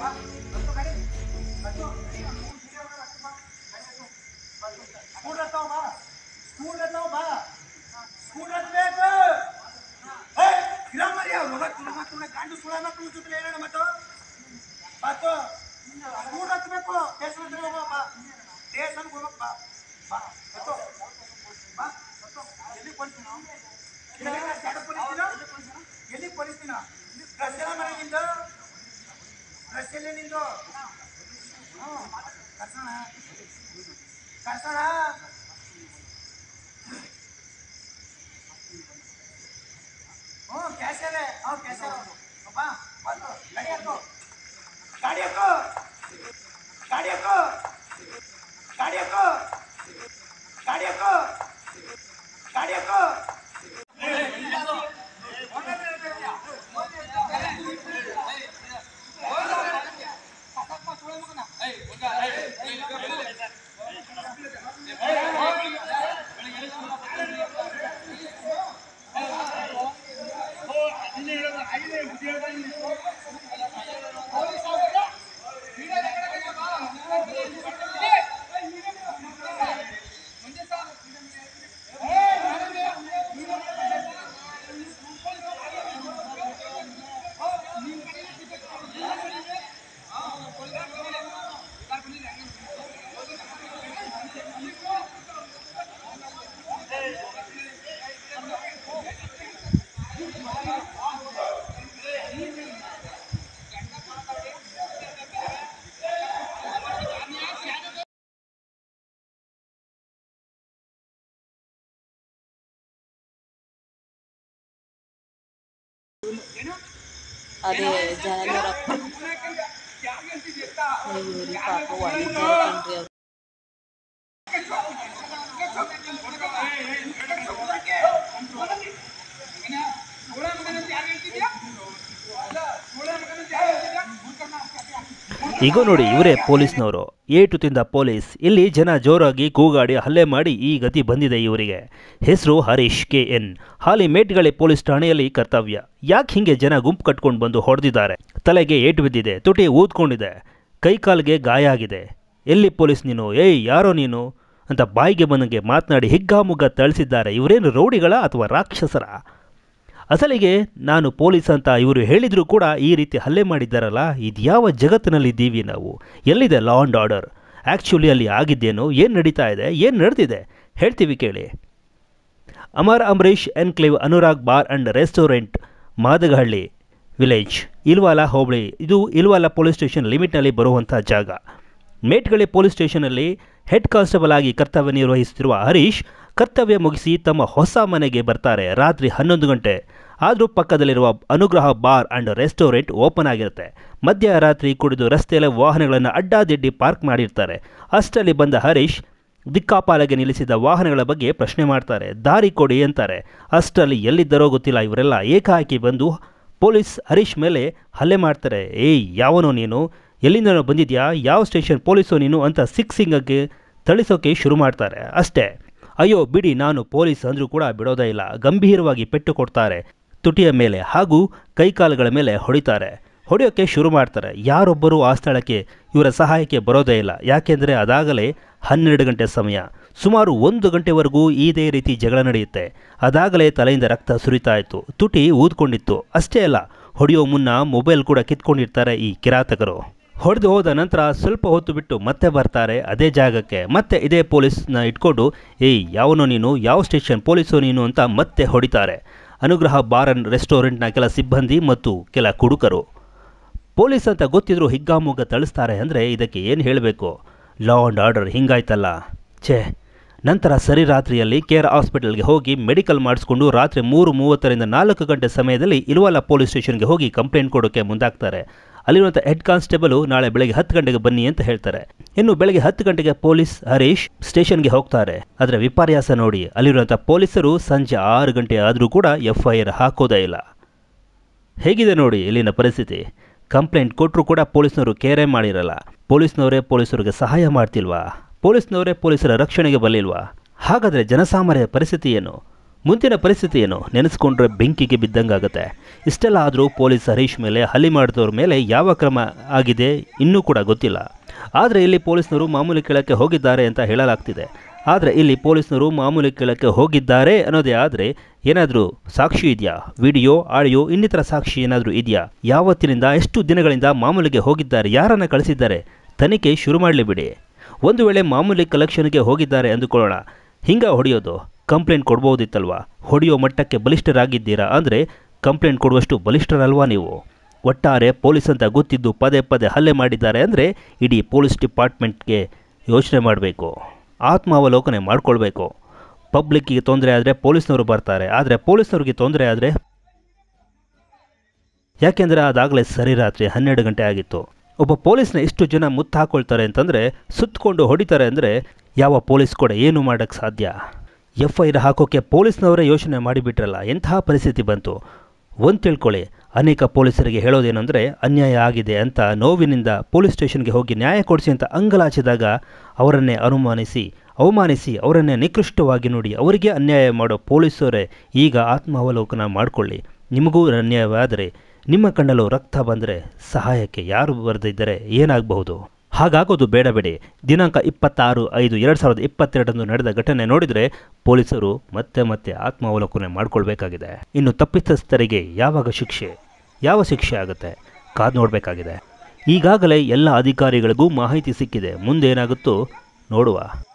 ಎಲ್ಲಿ ಪೊಲೀಸ್ತಿನ ಡ್ರೆಸ್ ಎಲ್ಲ ಮನೆ ನಿಂದು ಡ್ರೆಸ್ ಎಲ್ಲಿ ನಿಂದು ಕರ್ಸೋಣ ಕರ್ಸೋಣ ಹ್ಞೂ ಕ್ಯಾಶರೇ ಹ್ಞೂ ಕ್ಯಾಶರ್ ಬಾ ಬಂದು ಗಾಡಿ ಹಾಕೋ ಗಾಡಿ ಹಾಕೋ ಗಾಡಿ ಹಾಕೋ ಗಾಡಿ ಹಾಕೋ ಗಾಡಿ ಹಾಕೋ ಗಾಡಿ ಹಾಕೋ ಅದೇ ಜನರಪ್ಪ ಇವ್ರು ಪಾಪ ಹೊಡಿತಾರೆ ಕಣ್ರಿ ಅವ್ರು ಈಗ ನೋಡಿ ಇವರೇ ಪೊಲೀಸ್ನವರು ಏಟು ತಿಂದ ಪೊಲೀಸ್ ಇಲ್ಲಿ ಜನ ಜೋರಾಗಿ ಕೂಗಾಡಿ ಹಲ್ಲೆ ಮಾಡಿ ಈ ಗತಿ ಬಂದಿದೆ ಇವರಿಗೆ ಹೆಸರು ಹರೀಶ್ ಕೆ ಎನ್ ಹಾಲಿ ಮೇಟ್ಗಳಿ ಪೊಲೀಸ್ ಠಾಣೆಯಲ್ಲಿ ಕರ್ತವ್ಯ ಯಾಕೆ ಹಿಂಗೆ ಜನ ಗುಂಪು ಕಟ್ಕೊಂಡು ಬಂದು ಹೊಡೆದಿದ್ದಾರೆ ತಲೆಗೆ ಏಟು ಬಿದ್ದಿದೆ ತುಟಿ ಊದ್ಕೊಂಡಿದೆ ಕೈಕಾಲಿಗೆ ಗಾಯ ಆಗಿದೆ ಎಲ್ಲಿ ಪೊಲೀಸ್ ನೀನು ಏಯ್ ಯಾರೋ ನೀನು ಅಂತ ಬಾಯಿಗೆ ಬಂದಂಗೆ ಮಾತನಾಡಿ ಹಿಗ್ಗಾಮುಗ್ಗ ಥಳಿಸಿದ್ದಾರೆ ಇವರೇನು ರೌಡಿಗಳ ಅಥವಾ ರಾಕ್ಷಸರ ಅಸಲಿಗೆ ನಾನು ಪೊಲೀಸ್ ಅಂತ ಇವರು ಹೇಳಿದರೂ ಕೂಡ ಈ ರೀತಿ ಹಲ್ಲೆ ಮಾಡಿದ್ದಾರಲ್ಲ ಇದ್ಯಾವ ಜಗತ್ತಿನಲ್ಲಿದ್ದೀವಿ ನಾವು ಎಲ್ಲಿದೆ ಲಾ ಆ್ಯಂಡ್ ಆರ್ಡರ್ ಆ್ಯಕ್ಚುಲಿ ಅಲ್ಲಿ ಆಗಿದ್ದೇನೋ ಏನು ನಡೀತಾ ಇದೆ ಏನು ನಡೆದಿದೆ ಹೇಳ್ತೀವಿ ಕೇಳಿ Amar Ambareesh enclave Anurag bar and restaurant Madagahalli village Ilavala ಹೋಬಳಿ ಇದು ಇಲ್ವಾಲ ಪೊಲೀಸ್ ಸ್ಟೇಷನ್ ಲಿಮಿಟ್ನಲ್ಲಿ ಬರುವಂಥ ಜಾಗ ಮೇಟ್ಗಳಿ ಪೊಲೀಸ್ ಸ್ಟೇಷನಲ್ಲಿ ಹೆಡ್ ಕಾನ್ಸ್ಟೇಬಲ್ ಆಗಿ ಕರ್ತವ್ಯ ನಿರ್ವಹಿಸುತ್ತಿರುವ ಹರೀಶ್ ಕರ್ತವ್ಯ ಮುಗಿಸಿ ತಮ್ಮ ಹೊಸ ಮನೆಗೆ ಬರ್ತಾರೆ ರಾತ್ರಿ ಹನ್ನೊಂದು ಗಂಟೆ ಆದರೂ ಪಕ್ಕದಲ್ಲಿರುವ ಅನುಗ್ರಹ ಬಾರ್ ಆ್ಯಂಡ್ ರೆಸ್ಟೋರೆಂಟ್ ಓಪನ್ ಆಗಿರುತ್ತೆ ಮಧ್ಯರಾತ್ರಿ ಕುಡಿದು ರಸ್ತೆಯಲ್ಲಿ ವಾಹನಗಳನ್ನು ಅಡ್ಡಾದಿಡ್ಡಿ ಪಾರ್ಕ್ ಮಾಡಿರ್ತಾರೆ ಅಷ್ಟರಲ್ಲಿ ಬಂದ ಹರೀಶ್ ದಿಕ್ಕಾಪಾಲಗೆ ನಿಲ್ಲಿಸಿದ ವಾಹನಗಳ ಬಗ್ಗೆ ಪ್ರಶ್ನೆ ಮಾಡ್ತಾರೆ ದಾರಿ ಕೊಡಿ ಅಂತಾರೆ ಅಷ್ಟರಲ್ಲಿ ಎಲ್ಲಿದ್ದರೋ ಗೊತ್ತಿಲ್ಲ ಇವರೆಲ್ಲ ಏಕಾಏಕಿ ಬಂದು ಪೊಲೀಸ್ ಹರೀಶ್ ಮೇಲೆ ಹಲ್ಲೆ ಮಾಡ್ತಾರೆ ಏಯ್ ಯಾವನೋ ನೀನು ಎಲ್ಲಿಂದನೋ ಬಂದಿದ್ಯಾ ಯಾವ ಸ್ಟೇಷನ್ ಪೊಲೀಸೋ ನೀನು ಅಂತ ಸಿಕ್ಸಿಂಗಕ್ಕೆ ಥಳಿಸೋಕೆ ಶುರು ಮಾಡ್ತಾರೆ ಅಷ್ಟೇ ಅಯ್ಯೋ ಬಿಡಿ ನಾನು ಪೊಲೀಸ್ ಅಂದರೂ ಕೂಡ ಬಿಡೋದೇ ಇಲ್ಲ ಗಂಭೀರವಾಗಿ ಪೆಟ್ಟು ಕೊಡ್ತಾರೆ ತುಟಿಯ ಮೇಲೆ ಹಾಗೂ ಕೈಕಾಲುಗಳ ಮೇಲೆ ಹೊಡಿತಾರೆ ಹೊಡೆಯೋಕ್ಕೆ ಶುರು ಮಾಡ್ತಾರೆ ಯಾರೊಬ್ಬರೂ ಆ ಸ್ಥಳಕ್ಕೆ ಇವರ ಸಹಾಯಕ್ಕೆ ಬರೋದೇ ಇಲ್ಲ ಯಾಕೆಂದರೆ ಅದಾಗಲೇ ಹನ್ನೆರಡು ಗಂಟೆ ಸಮಯ ಸುಮಾರು ಒಂದು ಗಂಟೆವರೆಗೂ ಇದೇ ರೀತಿ ಜಗಳ ನಡೆಯುತ್ತೆ ಅದಾಗಲೇ ತಲೆಯಿಂದ ರಕ್ತ ಸುರಿತಾ ಇತ್ತು ತುಟಿ ಊದ್ಕೊಂಡಿತ್ತು ಅಷ್ಟೇ ಅಲ್ಲ ಹೊಡೆಯೋ ಮುನ್ನ ಮೊಬೈಲ್ ಕೂಡ ಕಿತ್ಕೊಂಡಿರ್ತಾರೆ ಈ ಕಿರಾತಕರು ಹೊಡೆದು ಹೋದ ನಂತರ ಸ್ವಲ್ಪ ಹೊತ್ತು ಬಿಟ್ಟು ಮತ್ತೆ ಬರ್ತಾರೆ ಅದೇ ಜಾಗಕ್ಕೆ ಮತ್ತೆ ಇದೇ ಪೊಲೀಸ್ನ ಇಟ್ಕೊಂಡು ಏಯ್ ಯಾವನೋ ನೀನು ಯಾವ ಸ್ಟೇಷನ್ ಪೊಲೀಸೋ ನೀನು ಅಂತ ಮತ್ತೆ ಹೊಡಿತಾರೆ ಅನುಗ್ರಹ ಬಾರ್ ಅಂಡ್ ರೆಸ್ಟೋರೆಂಟ್ನ ಕೆಲ ಸಿಬ್ಬಂದಿ ಮತ್ತು ಕೆಲ ಕುಡುಕರು ಪೊಲೀಸ್ ಅಂತ ಗೊತ್ತಿದ್ರೂ ಹಿಗ್ಗಾಮುಗ್ಗ ಥಳಿಸ್ತಾರೆ ಅಂದರೆ ಇದಕ್ಕೆ ಏನು ಹೇಳಬೇಕು ಲಾ ಆ್ಯಂಡ್ ಆರ್ಡರ್ ಹಿಂಗಾಯ್ತಲ್ಲ ಛೇ ನಂತರ ಸರಿ ರಾತ್ರಿಯಲ್ಲಿ ಕೇರ್ ಹಾಸ್ಪಿಟಲ್ಗೆ ಹೋಗಿ ಮೆಡಿಕಲ್ ಮಾಡಿಸ್ಕೊಂಡು ರಾತ್ರಿ ಮೂರು ಮೂವತ್ತರಿಂದ ನಾಲ್ಕು ಗಂಟೆ ಸಮಯದಲ್ಲಿ ಇಲ್ವಾಲ ಪೊಲೀಸ್ ಸ್ಟೇಷನ್ಗೆ ಹೋಗಿ ಕಂಪ್ಲೇಂಟ್ ಕೊಡೋಕ್ಕೆ ಮುಂದಾಗ್ತಾರೆ ಅಲ್ಲಿರುವಂಥ ಹೆಡ್ ಕಾನ್ಸ್ಟೇಬಲು ನಾಳೆ ಬೆಳಗ್ಗೆ ಹತ್ತು ಗಂಟೆಗೆ ಬನ್ನಿ ಅಂತ ಹೇಳ್ತಾರೆ ಇನ್ನು ಬೆಳಗ್ಗೆ ಹತ್ತು ಗಂಟೆಗೆ ಪೊಲೀಸ್ ಹರೀಶ್ ಸ್ಟೇಷನ್ಗೆ ಹೋಗ್ತಾರೆ ಅದರ ವಿಪರ್ಯಾಸ ನೋಡಿ ಅಲ್ಲಿರುವಂಥ ಪೊಲೀಸರು ಸಂಜೆ ಆರು ಗಂಟೆ ಆದರೂ ಕೂಡ ಎಫ್ ಐ ಆರ್ ಹಾಕೋದೇ ಇಲ್ಲ ಹೇಗಿದೆ ನೋಡಿ ಇಲ್ಲಿನ ಪರಿಸ್ಥಿತಿ ಕಂಪ್ಲೇಂಟ್ ಕೊಟ್ಟರು ಕೂಡ ಪೊಲೀಸ್ನವರು ಕೇರೇ ಮಾಡಿರಲ್ಲ ಪೊಲೀಸ್ನವರೇ ಪೊಲೀಸರಿಗೆ ಸಹಾಯ ಮಾಡ್ತಿಲ್ವಾ ಪೊಲೀಸ್ನವರೇ ಪೊಲೀಸರ ರಕ್ಷಣೆಗೆ ಬರಲಿಲ್ವಾ ಹಾಗಾದರೆ ಜನಸಾಮಾನ್ಯರ ಪರಿಸ್ಥಿತಿ ಏನು ಮುಂದಿನ ಪರಿಸ್ಥಿತಿ ಏನು ನೆನೆಸ್ಕೊಂಡ್ರೆ ಬೆಂಕಿಗೆ ಬಿದ್ದಂಗಾಗುತ್ತೆ ಇಷ್ಟೆಲ್ಲ ಆದರೂ ಪೊಲೀಸ್ ಹರೀಶ್ ಮೇಲೆ ಹಲ್ಲೆ ಮಾಡಿದವ್ರ ಮೇಲೆ ಯಾವ ಕ್ರಮ ಆಗಿದೆ ಇನ್ನೂ ಕೂಡ ಗೊತ್ತಿಲ್ಲ ಆದರೆ ಇಲ್ಲಿ ಪೊಲೀಸ್ನವರು ಮಾಮೂಲಿ ಕೇಳಕ್ಕೆ ಹೋಗಿದ್ದಾರೆ ಅಂತ ಹೇಳಲಾಗ್ತಿದೆ ಆದರೆ ಇಲ್ಲಿ ಪೊಲೀಸ್ನವರು ಮಾಮೂಲಿ ಕೇಳಕ್ಕೆ ಹೋಗಿದ್ದಾರೆ ಅನ್ನೋದೇ ಆದರೆ ಏನಾದರೂ ಸಾಕ್ಷಿ ಇದೆಯಾ ವಿಡಿಯೋ ಆಡಿಯೋ ಇನ್ನಿತರ ಸಾಕ್ಷಿ ಏನಾದರೂ ಇದೆಯಾ ಯಾವತ್ತಿನಿಂದ ಎಷ್ಟು ದಿನಗಳಿಂದ ಮಾಮೂಲಿಗೆ ಹೋಗಿದ್ದಾರೆ ಯಾರನ್ನು ಕಳಿಸಿದ್ದಾರೆ ತನಿಖೆ ಶುರು ಮಾಡಲಿ ಬಿಡಿ ಒಂದು ವೇಳೆ ಮಾಮೂಲಿ ಕಲೆಕ್ಷನ್ಗೆ ಹೋಗಿದ್ದಾರೆ ಅಂದುಕೊಳ್ಳೋಣ ಹಿಂಗ ಹೊಡೆಯೋದು ಕಂಪ್ಲೇಂಟ್ ಕೊಡ್ಬೋದಿತ್ತಲ್ವಾ ಹೊಡೆಯೋ ಮಟ್ಟಕ್ಕೆ ಬಲಿಷ್ಠರಾಗಿದ್ದೀರಾ ಅಂದರೆ ಕಂಪ್ಲೇಂಟ್ ಕೊಡುವಷ್ಟು ಬಲಿಷ್ಠರಲ್ವಾ ನೀವು ಒಟ್ಟಾರೆ ಪೊಲೀಸ್ ಅಂತ ಗೊತ್ತಿದ್ದು ಪದೇ ಪದೇ ಹಲ್ಲೆ ಮಾಡಿದ್ದಾರೆ ಅಂದರೆ ಇಡೀ ಪೊಲೀಸ್ ಡಿಪಾರ್ಟ್ಮೆಂಟ್ಗೆ ಯೋಚನೆ ಮಾಡಬೇಕು ಆತ್ಮಾವಲೋಕನೆ ಮಾಡ್ಕೊಳ್ಬೇಕು ಪಬ್ಲಿಕ್ಕಿಗೆ ತೊಂದರೆ ಆದರೆ ಪೊಲೀಸ್ನವರು ಬರ್ತಾರೆ ಆದರೆ ಪೊಲೀಸ್ನವ್ರಿಗೆ ತೊಂದರೆ ಆದರೆ ಯಾಕೆಂದರೆ ಅದಾಗಲೇ ಸರಿ ರಾತ್ರಿ ಹನ್ನೆರಡು ಗಂಟೆ ಆಗಿತ್ತು ಒಬ್ಬ ಪೊಲೀಸ್ನ ಎಷ್ಟು ಜನ ಮುತ್ತು ಹಾಕೊಳ್ತಾರೆ ಅಂತಂದರೆ ಸುತ್ತಕೊಂಡು ಹೊಡಿತಾರೆ ಅಂದರೆ ಯಾವ ಪೊಲೀಸ್ ಕೂಡ ಏನು ಮಾಡೋಕ್ಕೆ ಸಾಧ್ಯ ಎಫ್ ಐ ಆರ್ ಹಾಕೋಕ್ಕೆ ಪೊಲೀಸ್ನವರೇ ಯೋಚನೆ ಮಾಡಿಬಿಟ್ರಲ್ಲ ಎಂತಹ ಪರಿಸ್ಥಿತಿ ಬಂತು ಒಂದು ತಿಳ್ಕೊಳ್ಳಿ ಅನೇಕ ಪೊಲೀಸರಿಗೆ ಹೇಳೋದೇನೆಂದರೆ ಅನ್ಯಾಯ ಆಗಿದೆ ಅಂತ ನೋವಿನಿಂದ ಪೊಲೀಸ್ ಸ್ಟೇಷನ್ಗೆ ಹೋಗಿ ನ್ಯಾಯ ಕೊಡಿಸಿ ಅಂತ ಅಂಗಲಾಚಿದಾಗ ಅವರನ್ನೇ ಅನುಮಾನಿಸಿ ಅವಮಾನಿಸಿ ಅವರನ್ನೇ ನಿಕೃಷ್ಟವಾಗಿ ನೋಡಿ ಅವರಿಗೆ ಅನ್ಯಾಯ ಮಾಡೋ ಪೊಲೀಸರೇ ಈಗ ಆತ್ಮಾವಲೋಕನ ಮಾಡಿಕೊಳ್ಳಿ ನಿಮಗೂ ಅನ್ಯಾಯವಾದರೆ ನಿಮ್ಮ ಕಣ್ಣಲ್ಲೂ ರಕ್ತ ಬಂದರೆ ಸಹಾಯಕ್ಕೆ ಯಾರು ಬರೆದಿದ್ದರೆ ಏನಾಗಬಹುದು ಹಾಗಾಗೋದು ಬೇಡ ಬೇಡಿ ದಿನಾಂಕ ಇಪ್ಪತ್ತಾರು ಐದು ಎರಡು ಸಾವಿರದ ಇಪ್ಪತ್ತೆರಡರಂದು ನಡೆದ ಘಟನೆ ನೋಡಿದರೆ ಪೊಲೀಸರು ಮತ್ತೆ ಮತ್ತೆ ಆತ್ಮಾವಲೋಕನೆ ಮಾಡಿಕೊಳ್ಬೇಕಾಗಿದೆ ಇನ್ನು ತಪ್ಪಿತಸ್ಥರಿಗೆ ಯಾವಾಗ ಶಿಕ್ಷೆ ಯಾವ ಶಿಕ್ಷೆ ಆಗುತ್ತೆ ಕಾದು ನೋಡಬೇಕಾಗಿದೆ ಈಗಾಗಲೇ ಎಲ್ಲ ಅಧಿಕಾರಿಗಳಿಗೂ ಮಾಹಿತಿ ಸಿಕ್ಕಿದೆ ಮುಂದೇನಾಗುತ್ತೋ ನೋಡುವ